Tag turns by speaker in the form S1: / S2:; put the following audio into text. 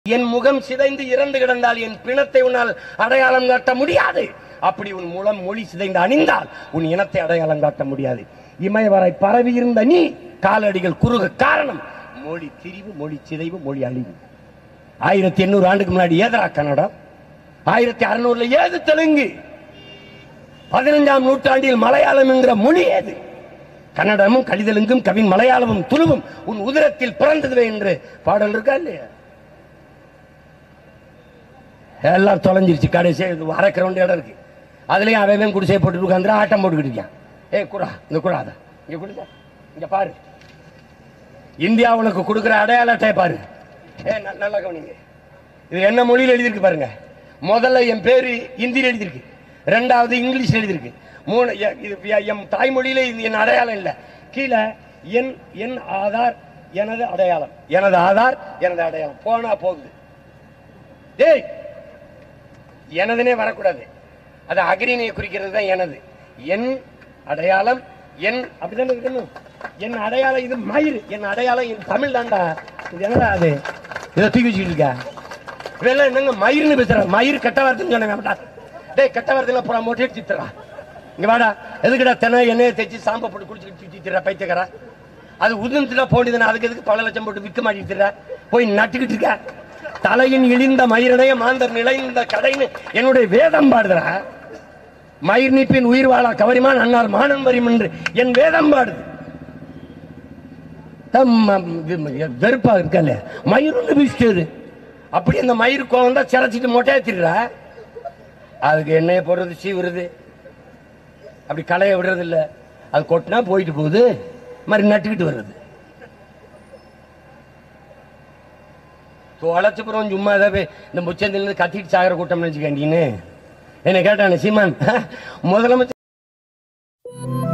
S1: என் முகம் சிதைந்து இறந்து கிடந்தால் என் பிணத்தை உன்னால் அடையாளம் காட்ட முடியாது அப்படி உன் மூலம் மொழி சிதைந்து அணிந்தால் உன் இனத்தை அடையாளம் காட்ட முடியாது இமயவரை பரவி இருந்த நீ காலடிகள் குறுக காரணம் மொழி திரிவு மொழி சிதைவு மொழி அழிவு ஆயிரத்தி எண்ணூறு ஆண்டுக்கு முன்னாடி ஏதரா கன்னடம் ஆயிரத்தி அறுநூறுல ஏது தெலுங்கு பதினைஞ்சாம் நூற்றாண்டில் மலையாளம் என்கிற மொழி ஏது கன்னடமும் கடிதலுங்கும் கவின் மலையாளமும் துளுவும் உன் உதிரத்தில் பிறந்ததுவே என்று பாடல் இருக்கா இல்லையா எல்லாம் தொலைஞ்சிருச்சு கடைசி அரை கிரவுண்ட் இடம் இருக்கு அதுலயும் அவன் குடிசை போட்டு உட்காந்து ஆட்டம் போட்டுக்கிட்டு இருக்கான் ஏ குடா இந்த குடாத இங்க குடிச்சா இங்க பாரு இந்தியா உனக்கு கொடுக்கிற அடையாள அட்டையை பாரு ஏ ந- நல்லா கவனிங்க இது என்ன மொழியில் எழுதியிருக்கு பாருங்க முதல்ல என் பேரு ஹிந்தியில் எழுதியிருக்கு ரெண்டாவது இங்கிலீஷ் எழுதியிருக்கு மூணு எ- இது எ- என் தாய்மொழியில இது என் அடையாளம் இல்லை கீழே என் என் ஆதார் எனது அடையாளம் எனது ஆதார் எனது அடையாளம் போனா போகுது டேய் எனதுனே வரக்கூடாது அது அக்ரிணியை குறிக்கிறது தான் எனது என் அடையாளம் என் அப்படிதானே இருக்கணும் என் அடையாளம் இது மயிர் என் அடையாளம் என் தமிழ் தான்டா இது என்னடா அது இதை தூக்கி வச்சுக்கிட்டு இருக்கா இதெல்லாம் என்னங்க மயிர்னு பேசுற மயிர் கெட்ட வார்த்தைன்னு சொன்னாங்க வேண்டாம் டேய் கெட்ட வார்த்தையில புறா மோட்டி சித்துறா இங்க வாடா எதுக்குடா தென்னை எண்ணெயை தேய்ச்சி சாம்பை போட்டு குடிச்சுக்கிட்டு சித்திரா பைத்தியக்காரா அது உதிர்ந்துட்டா போனதுன்னா அதுக்கு எதுக்கு பல லட்சம் போட்டு விற்க மாட்டேங்கிற போய் நட்டுக்கிட்டு இருக்க தலையின் இழிந்த மயிரடைய மாந்தர் நிலைந்த கடைன்னு என்னுடைய வேதம் பாடுதுடா மயிர் நீப்பின் உயிர் வாழா கவரிமான் அன்னார் மானம் வரிம் என்று என் வேதம் பாடுது தம்ம, இது வெறுப்பா இருக்கல மயிர் ஒன்று வீசிட்டு அப்படி அந்த மயிர் கோவம் தான் சிரைச்சிட்டு மொட்டையா திடுறா அதுக்கு எண்ணெயை போடுறது சீவுறது அப்படி களைய விடுறது இல்ல அது கொட்டினா போயிட்டு போகுது மாதிரி நட்டுக்கிட்டு வர்றது தொலைச்சுப்புறம் சும்மா ஏதாவது இந்த முச்சந்திலிருந்து கத்திட்டு சாகிற கூட்டம் நினைச்சுக்கண்டின்னு என்ன கேட்டானே சீமான் முதலமைச்சர்